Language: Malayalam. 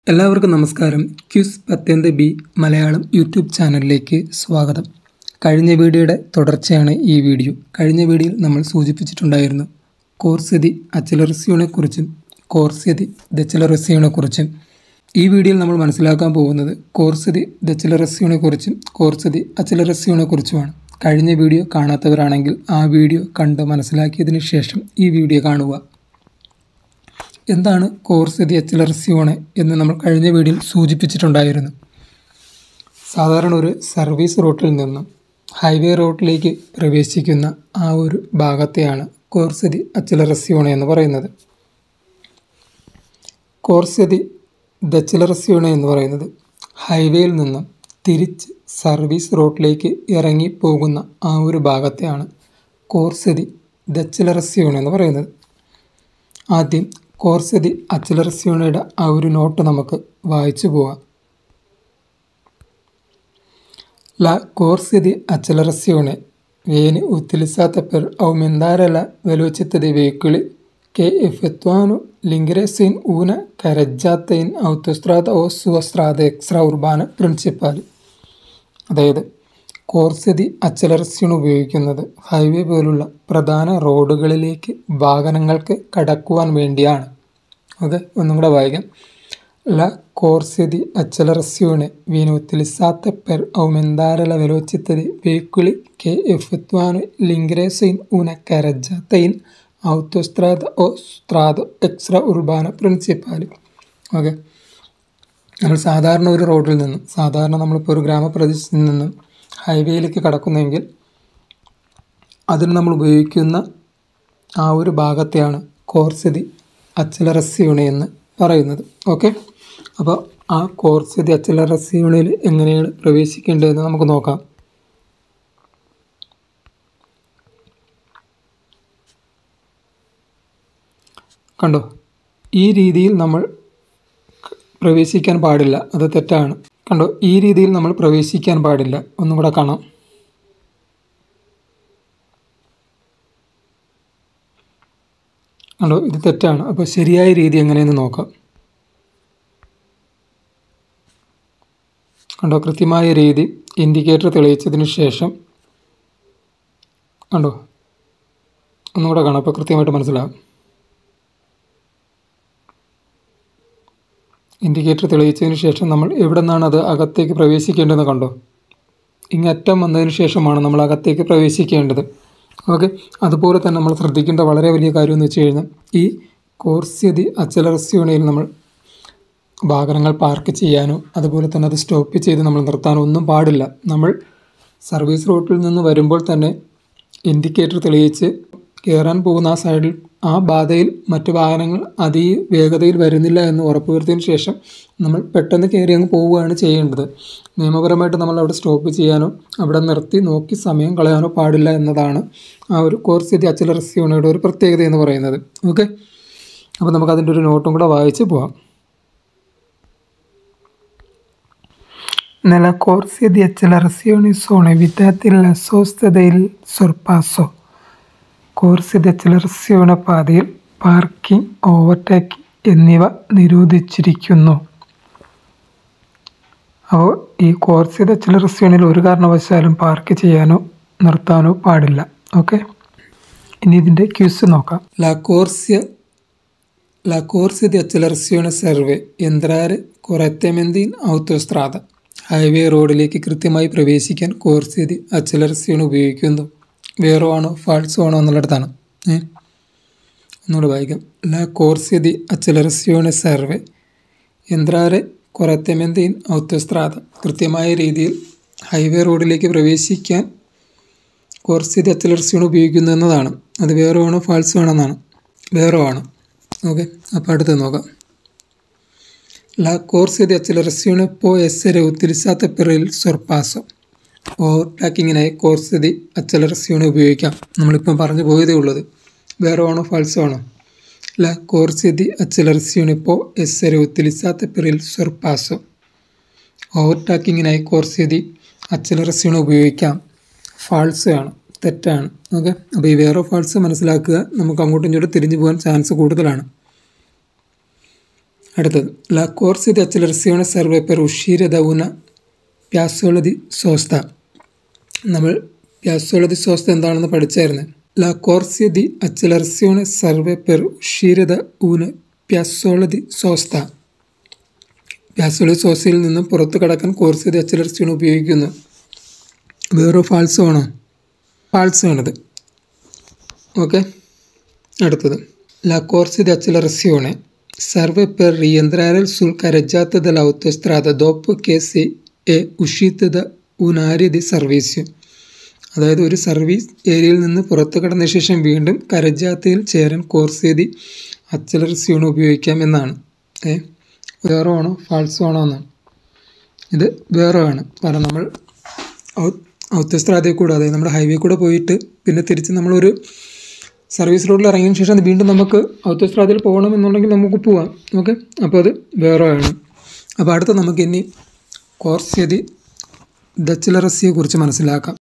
എല്ലാവർക്കും നമസ്കാരം ക്യൂസ് പത്തൊൻപത് ബി മലയാളം യൂട്യൂബ് ചാനലിലേക്ക് സ്വാഗതം കഴിഞ്ഞ വീഡിയോയുടെ തുടർച്ചയാണ് ഈ വീഡിയോ കഴിഞ്ഞ വീഡിയോയിൽ നമ്മൾ സൂചിപ്പിച്ചിട്ടുണ്ടായിരുന്നു കോർസതി അച്ചലറസിയോണെക്കുറിച്ചും കോർസതി ദച്ചലറസിയോണെക്കുറിച്ചും ഈ വീഡിയോയിൽ നമ്മൾ മനസ്സിലാക്കാൻ പോകുന്നത് കോർസതി ദച്ചലറസിയോണെക്കുറിച്ചും കോർസതി അച്ചലറസിയോണെക്കുറിച്ചുമാണ് കഴിഞ്ഞ വീഡിയോ കാണാത്തവരാണെങ്കിൽ ആ വീഡിയോ കണ്ട് മനസ്സിലാക്കിയതിന് ശേഷം ഈ വീഡിയോ കാണുക എന്താണ് കോർസ് ദി എച്ചിലറസിയോണെ എന്ന് നമ്മൾ കഴിഞ്ഞ വീഡിയോയിൽ സൂചിപ്പിച്ചിട്ടുണ്ടായിരുന്നു സാധാരണ ഒരു സർവീസ് റൂട്ടിൽ നിന്നും ഹൈവേ റോഡിലേക്ക് പ്രവേശിക്കുന്ന ആ ഒരു ഭാഗത്തെയാണ് കോർസ് ദി അച്ചിലറസിയോണെ എന്ന് പറയുന്നത് കോർസ് ദി ദച്ചിലറസിയോണെ എന്ന് പറയുന്നത് ഹൈവേയിൽ നിന്നും തിരിച്ച് സർവീസ് റോഡിലേക്ക് ഇറങ്ങി പോകുന്ന ആ ഒരു ഭാഗത്തെയാണ് കോർസ് ദി ദച്ചിലറസിയോണെ എന്ന് പറയുന്നത് ആദ്യം കോർസതി അച്ചലറസിയോണയുടെ ആ ഒരു നോട്ട് നമുക്ക് വായിച്ചു പോവാം La corsa di accelerazione viene utilizzata per aumentare la velocità dei veicoli che effettuano l'ingresso in una carreggiata in autostrada o su strade extraurbane principali. അതായത് കോർസതി അച്ചലറസ്യൺ ഉപയോഗിക്കുന്നത് ഹൈവേ പോലുള്ള പ്രധാന റോഡുകളിലേക്ക് വാഹനങ്ങൾക്ക് കടക്കുവാൻ വേണ്ടിയാണ് ഓക്കെ ഒന്നും കൂടെ വായിക്കാം La corsa di accelerazione viene utilizzata per aumentare la velocità dei veicoli che effettuano l'ingresso in una carreggiata in autostrada o strada extraurbana principali. Okay നമ്മൾ സാധാരണ ഒരു റോഡിൽ നിന്നും സാധാരണ നമ്മളിപ്പോൾ ഒരു ഗ്രാമപ്രദേശത്തിൽ നിന്നും ഹൈവേയിലേക്ക് കടക്കുന്നെങ്കിൽ അതിന് നമ്മൾ ഉപയോഗിക്കുന്ന ആ ഒരു ഭാഗത്തെയാണ് കോർസതി അച്ചലറസ്യൂണ എന്ന് പറയുന്നത് ഓക്കെ അപ്പോൾ ആ കോർസതി അച്ചലറസ്യൂണയിൽ എങ്ങനെയാണ് പ്രവേശിക്കേണ്ടതെന്ന് നമുക്ക് നോക്കാം കണ്ടോ ഈ രീതിയിൽ നമ്മൾ പ്രവേശിക്കാൻ പാടില്ല അത് തെറ്റാണ് കണ്ടോ ഈ രീതിയിൽ നമ്മൾ പ്രവേശിക്കാൻ പാടില്ല ഒന്നും കൂടെ കാണാം കണ്ടോ ഇത് തെറ്റാണ് അപ്പോൾ ശരിയായ രീതി എങ്ങനെയെന്ന് നോക്കാം കണ്ടോ കൃത്യമായ രീതി ഇൻഡിക്കേറ്റർ തെളിയിച്ചതിന് ശേഷം കണ്ടോ ഒന്നുകൂടെ കാണാം അപ്പോൾ കൃത്യമായിട്ട് മനസ്സിലാകും ഇൻഡിക്കേറ്റർ തെളിയിച്ചതിന് ശേഷം നമ്മൾ എവിടെ നിന്നാണ് അത് അകത്തേക്ക് പ്രവേശിക്കേണ്ടതെന്ന് കണ്ടോ ഇങ്ങറ്റം വന്നതിന് ശേഷമാണ് നമ്മൾ അകത്തേക്ക് പ്രവേശിക്കേണ്ടത് ഓക്കെ അതുപോലെ തന്നെ നമ്മൾ ശ്രദ്ധിക്കേണ്ട വളരെ വലിയ കാര്യം എന്ന് വെച്ച് കഴിഞ്ഞാൽ ഈ കോർസ്യതി അച്ചലറസ്യൂണയിൽ നമ്മൾ വാഹനങ്ങൾ പാർക്ക് ചെയ്യാനോ അതുപോലെ തന്നെ അത് സ്റ്റോപ്പ് ചെയ്ത് നമ്മൾ നിർത്താനോ ഒന്നും പാടില്ല നമ്മൾ സർവീസ് റൂട്ടിൽ നിന്ന് വരുമ്പോൾ തന്നെ ഇൻഡിക്കേറ്റർ തെളിയിച്ച് കയറാൻ പോകുന്ന ആ സൈഡിൽ ആ ബാധയിൽ മറ്റു വാഹനങ്ങൾ അതി വേഗതയിൽ വരുന്നില്ല എന്ന് ഉറപ്പുവരുത്തിയതിന് ശേഷം നമ്മൾ പെട്ടെന്ന് കയറി അങ്ങ് പോവുകയാണ് ചെയ്യേണ്ടത് നിയമപരമായിട്ട് നമ്മൾ അവിടെ സ്റ്റോപ്പ് ചെയ്യാനോ അവിടെ നിർത്തി നോക്കി സമയം കളയാനോ പാടില്ല എന്നതാണ് ആ ഒരു കോർസിറ്റി അച്ചലറസ്യൂണയുടെ ഒരു പ്രത്യേകത എന്ന് പറയുന്നത് ഓക്കെ അപ്പോൾ നമുക്ക് അതിൻ്റെ ഒരു നോട്ടും കൂടെ വായിച്ച് പോവാം Nella corsia di accelerazione sono evitati la sosta del sorpasso, corsia di accelerazione പാതയിൽ പാർക്കിംഗ് ഓവർടേക്കിംഗ് എന്നിവ നിരോധിച്ചിരിക്കുന്നു അപ്പോൾ ഈ കോർസ് ചെയ്ത അച്ചലറസ്യൂണിൽ ഒരു കാരണവശാലും പാർക്ക് ചെയ്യാനോ നിർത്താനോ പാടില്ല ഓക്കെ ഇനി ഇതിൻ്റെ ക്യൂസ് നോക്കാം La corsia La corsia di accelerazione serve entrare correttamente in autostrada. Highway റോഡിലേക്ക് കൃത്യമായി പ്രവേശിക്കാൻ കോർസ് di accelerazione ഉപയോഗിക്കുന്നു വേറോ ആണോ ഫാൾസോ ആണോ എന്നുള്ളിടത്താണ് ഏ ഒന്നുകൂടെ വായിക്കാം La corsia di accelerazione serve entrare correttamente in autostrada. കൃത്യമായ രീതിയിൽ ഹൈവേ റോഡിലേക്ക് പ്രവേശിക്കാൻ കോർസ് di accelerazione ഉപയോഗിക്കുന്നു എന്നതാണ് അത് വേറോ ആണോ ഫാൾസോ ആണോ എന്നാണ് വേറോ ആണ് ഓക്കെ അപ്പോൾ അടുത്ത് നോക്കാം La corsa di accelerazione può essere utilizzata per il sorpasso. ഓവർടാക്കിങ്ങിനായി കോർസ് di accelerazione ഉപയോഗിക്കാം നമ്മളിപ്പം പറഞ്ഞു പോയതേ ഉള്ളത് വേറെ ആണോ ഫാൾസോ ആണോ La corsa di accelerazione può essere utilizzata per il sorpasso. ഓവർടാക്കിങ്ങിനായി കോർസ് di accelerazione ഉപയോഗിക്കാം ഫാൾസ് ആണ് തെറ്റാണ് ഓക്കെ അപ്പോൾ ഈ വേറെ ഫാൾസ് മനസ്സിലാക്കുക നമുക്ക് അങ്ങോട്ടും ഇങ്ങോട്ടും തിരിഞ്ഞു പോകാൻ ചാൻസ് കൂടുതലാണ് അടുത്തത് ലാ കോർസി ദി അച്ചലറസിയോണെ സർവേ പെർ ഉഷീര ദ ഉന പ്യാസോള ദി സോസ്ത നമ്മൾ പ്യാസോള ദി സോസ്ത എന്താണെന്ന് പഠിച്ചായിരുന്നു ലാ കോർസി ദി അച്ചലറസിയോണെ സർവേ പെർ ഉഷീര ദ ഊന പ്യാസോള ദി സോസ്ത പ്യാസോളി സോസയിൽ നിന്നും പുറത്തു കടക്കാൻ കോർസി ദി അച്ചലറസിയോൺ ഉപയോഗിക്കുന്നു വേറോ ഫാൾസോ ആണോ ഫാൾസോ ആണത് ഓക്കെ അടുത്തത് La corsa di accelerazione serve per rientrare sul carreggiata dell'autostrada dopo che si è uscita da un'area di servizio അതായത് ഒരു സർവീസ് ഏരിയയിൽ നിന്ന് പുറത്തു കടന്ന ശേഷം വീണ്ടും കരജാത്തയിൽ ചേരാൻ കോർസേതി അച്ചലറസിയോൺ ഉപയോഗിക്കാം എന്നാണ് ഏ വേറോ ആണോ ഫാൾസോ ആണോ എന്നാണ് ഇത് വേറോ ആണ് കാരണം നമ്മൾ ഔത്തസ്ത്രാതയിൽ കൂടെ അതായത് നമ്മുടെ ഹൈവേ കൂടെ പോയിട്ട് പിന്നെ തിരിച്ച് നമ്മളൊരു സർവീസ് റോഡിൽ ഇറങ്ങിയതിന് ശേഷം വീണ്ടും നമുക്ക് ഔത്തസ്ത്രാതയിൽ പോകണം എന്നുണ്ടെങ്കിൽ നമുക്ക് പോവാം ഓക്കെ അപ്പോൾ അത് വേറെ ആണ് അപ്പോൾ അടുത്ത നമുക്ക് ഇനി കോർസ്യതി ദച്ചിലറസിയെ കുറിച്ച് മനസ്സിലാക്കാം